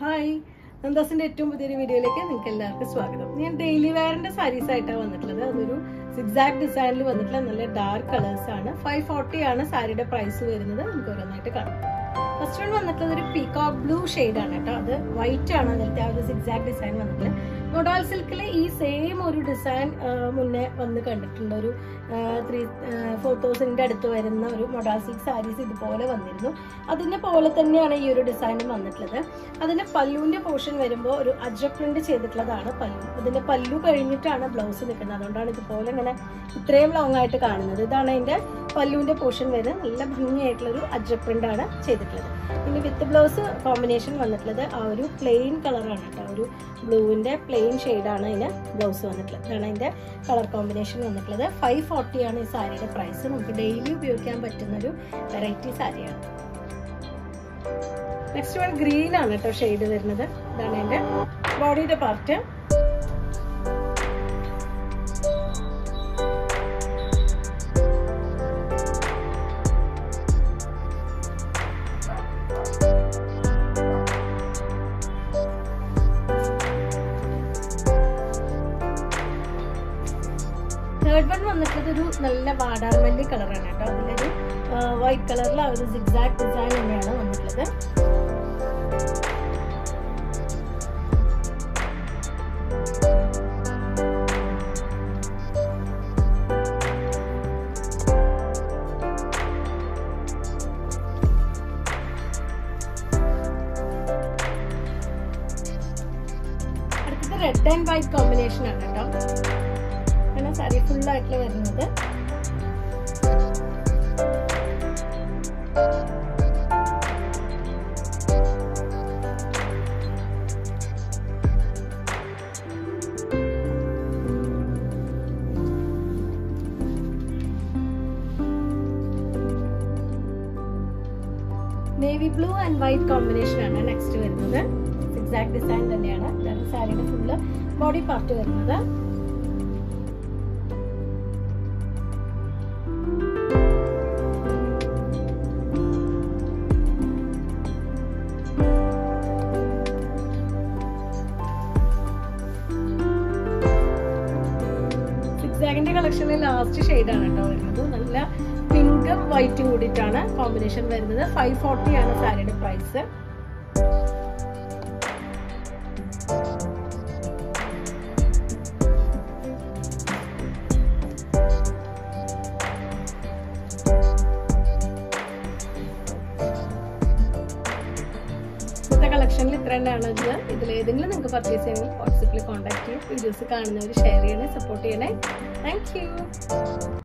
hi നന്ദാസിന്റെ ഏറ്റവും പുതിയൊരു വീഡിയോയിലേക്ക് നിങ്ങൾക്ക് എല്ലാവർക്കും സ്വാഗതം ഞാൻ ഡെയിലി വെയറിന്റെ സാരീസ് ആയിട്ടാണ് വന്നിട്ടുള്ളത് അതൊരു സിക്സാക്ട് ഡിസൈനിൽ വന്നിട്ടുള്ള നല്ല ഡാർക്ക് കളേഴ്സ് ആണ് ഫൈവ് ഫോർട്ടി ആണ് സാരിയുടെ പ്രൈസ് വരുന്നത് നമുക്ക് ഓരോന്നായിട്ട് കാണാം ഫസ്റ്റ് വൺ വന്നിട്ടുള്ളത് ഒരു പീകോക്ക് ബ്ലൂ ആണ് കേട്ടോ അത് വൈറ്റ് ആണ് അതിലത്തെ ആ ഒരു സിക്സാക്ട് ഡിസൈൻ വന്നിട്ടുള്ളത് മൊഡാൾ സിൽക്കിലെ ഈ സെയിം ഒരു ഡിസൈൻ മുന്നേ വന്ന് കണ്ടിട്ടുണ്ട് ഒരു ത്രീ ഫോർ തൗസൻഡിന്റെ അടുത്ത് വരുന്ന ഒരു മൊഡാൾ സിൽക്ക് സാരീസ് ഇതുപോലെ വന്നിരുന്നു അതിന്റെ പോലെ തന്നെയാണ് ഈ ഒരു ഡിസൈനും വന്നിട്ടുള്ളത് അതിന്റെ പല്ലുവിന്റെ പോർഷൻ വരുമ്പോൾ ഒരു അജ പ്രിന്റ് ചെയ്തിട്ടുള്ളതാണ് പല്ലു അതിന്റെ പല്ലു കഴിഞ്ഞിട്ടാണ് ബ്ലൗസ് നിൽക്കുന്നത് അതുകൊണ്ടാണ് ഇതുപോലെ ഇങ്ങനെ ഇത്രയും ലോങ് ആയിട്ട് കാണുന്നത് ഇതാണ് അതിന്റെ പല്ലുവിന്റെ പോർഷൻ വരുന്നത് നല്ല ഭംഗിയായിട്ടുള്ള ഒരു അജ പ്രിന്റ് ആണ് ചെയ്തിട്ടുള്ളത് ഇനി വിത്ത് ബ്ലൗസ് കോമ്പിനേഷൻ വന്നിട്ടുള്ളത് ആ ഒരു പ്ലെയിൻ കളറാണ് കേട്ടോ ഒരു ബ്ലൂവിന്റെ പ്ലെയിൻ ഷെയ്ഡാണ് ഇതിന് ബ്ലൗസ് വന്നിട്ടുള്ളത് ഇതാണ് അതിന്റെ കളർ കോമ്പിനേഷൻ വന്നിട്ടുള്ളത് ഫൈവ് ഫോർട്ടി ആണ് ഈ സാരിയുടെ പ്രൈസ് നമുക്ക് ഡെയിലി ഉപയോഗിക്കാൻ പറ്റുന്ന ഒരു വെറൈറ്റി സാരിയാണ് നെക്സ്റ്റ് വൺ ഗ്രീൻ ആണ് കേട്ടോ ഷെയ്ഡ് വരുന്നത് ഇതാണ് എൻ്റെ ബോഡിയുടെ പാർട്ട് തേർഡ് വൺ വന്നിട്ടുള്ളത് ഒരു നല്ല വാടാർമല്ലി കളറാണ് കേട്ടോ അതിലൊരു വൈറ്റ് കളറിൽ ആ ഒരു സിക്സാക്ട് ഡിസൈൻ തന്നെയാണ് വന്നിട്ടുള്ളത് അടുത്തത് റെഡ് ആൻഡ് വൈറ്റ് കോമ്പിനേഷൻ ആണ് കേട്ടോ ആണ് സാരി ഫുൾ ആയിട്ടുള്ള വരുന്നത് navy blue and white combination ആണ് നെക്സ്റ്റ് വരുന്നത് എക്സാക്ട് ഡിസൈൻ തന്നെയാണ് ഇതാണ് സാരിയുടെ ഫുള്ള് ബോഡി പാർട്ട് വരുന്നത് സിക്സാഗിന്റെ കളക്ഷനിലെ ലാസ്റ്റ് ഷെയ്ഡാണ് കേട്ടോ വരുന്നത് നല്ല പിങ്കും വൈറ്റും കൂടിയിട്ടാണ് കോമ്പിനേഷൻ വരുന്നത് ഫൈവ് ഫോർട്ടി ആണ് സാരിയുടെ പ്രൈസ് ഇന്നത്തെ കളക്ഷനിൽ ഇത്ര തന്നെയാണ് ഇത് ഇതിൽ ഏതെങ്കിലും നിങ്ങൾക്ക് പർച്ചേസ് ചെയ്യണമെങ്കിൽ വാട്സപ്പിൽ കോൺടാക്ട് ചെയ്യും വീഡിയോസ് കാണുന്നവർ ഷെയർ ചെയ്യണേ സപ്പോർട്ട് ചെയ്യണേ താങ്ക്